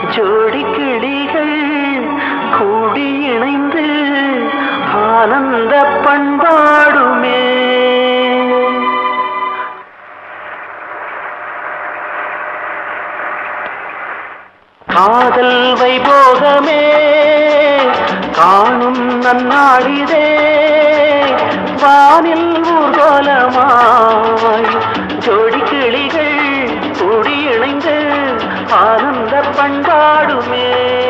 ஜோடி கிளிகள் கூடி இணைந்து ஆனந்த பண்பாடுமே காதல் வைபோகமே காணும் நன்னாடிதே வானில் ஊர்கோலமாய் ஜோடி கிளிகள் கூடி இணைந்து ஆனந்த பண்பாடுமே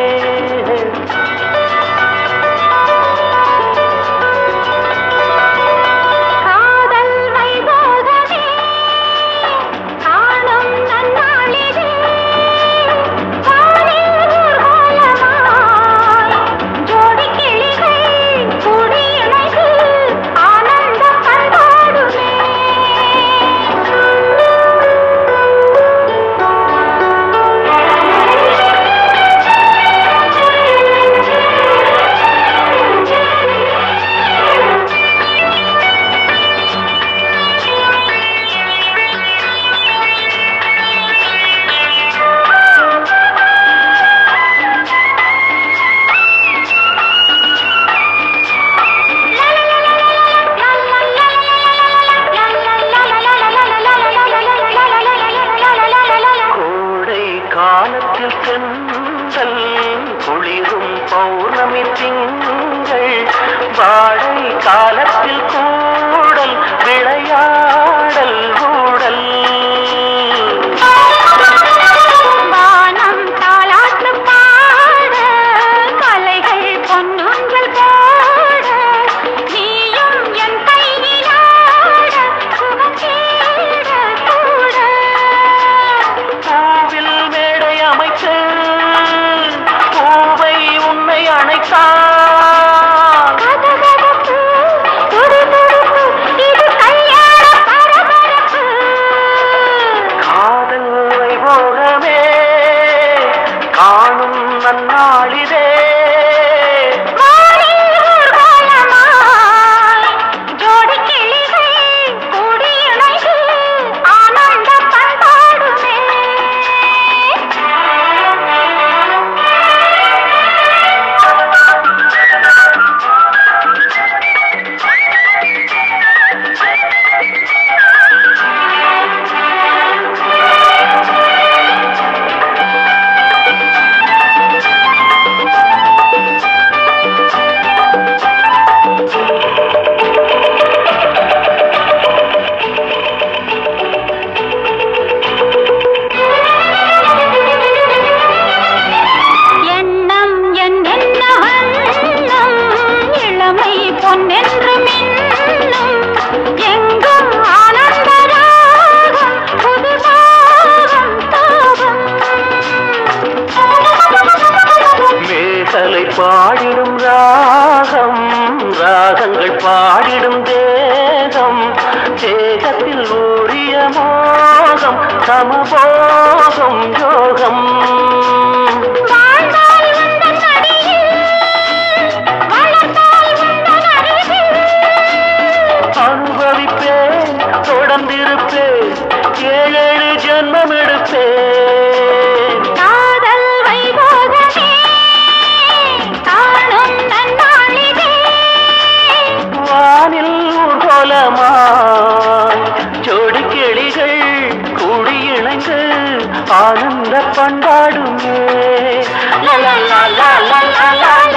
காதல் வைபோகமே காணும் நன்னாளிதே வானில் ஊர்வலமாய் ஜோடி கிளிகள் கூடி இணைந்து ஆனந்த பண்பாடுமே கோடை காலத்தில் செந்தல் குளிரும் பௌர்ணமி திங்கள் வாடை காலத்தில் கூடல் விளையாடல் ஊடல் வானம் தாலாட்டு பாட கலைகள் பொன்னொன்றல் போட நீயும் என் கையிலாட சுகம் தேட கூட பூவில் மேடை அமைத்து பூவை உன்னை அணைத்தான் கதகதப்பு, துடிதுடிப்பு, இது கல்யாண பரபரப்பு. காதல் வைபோகமே காணும் நன்னாளிதே வானில் ஊர்வலமாய் ஜோடி கிளிகள் கூடி இணைந்து ஆனந்த பண்பாடுமே எண்ணம் என் என்ன வண்ணம் இளமை பொன்னென்று மின்னும் எங்கும் ஆனந்த ராகம் புது பாகம் தாகம் மேகலை பாடிடும் ராகம் ராகங்கள் பாடிடும் தேகம் தேகத்தில் ஊறிய மோகம் சமபோகம் யோகம் வாழ்ந்தால் உந்தன் அடியில் வளர்ந்தால் உந்தன் அருகில் அனுபவிப்பேன் தொடர்ந்திருப்பேன் ஏழேழு ஜென்மம் எடுப்பேன் காதல் வைபோகமே காணும் நன்னாளிதே வானில் ஊர்கோலமாய் ஜோடி கிளிகள் கூடி இணைந்து ஆனந்த பண்பாடுமே லலலா லலலா லலலா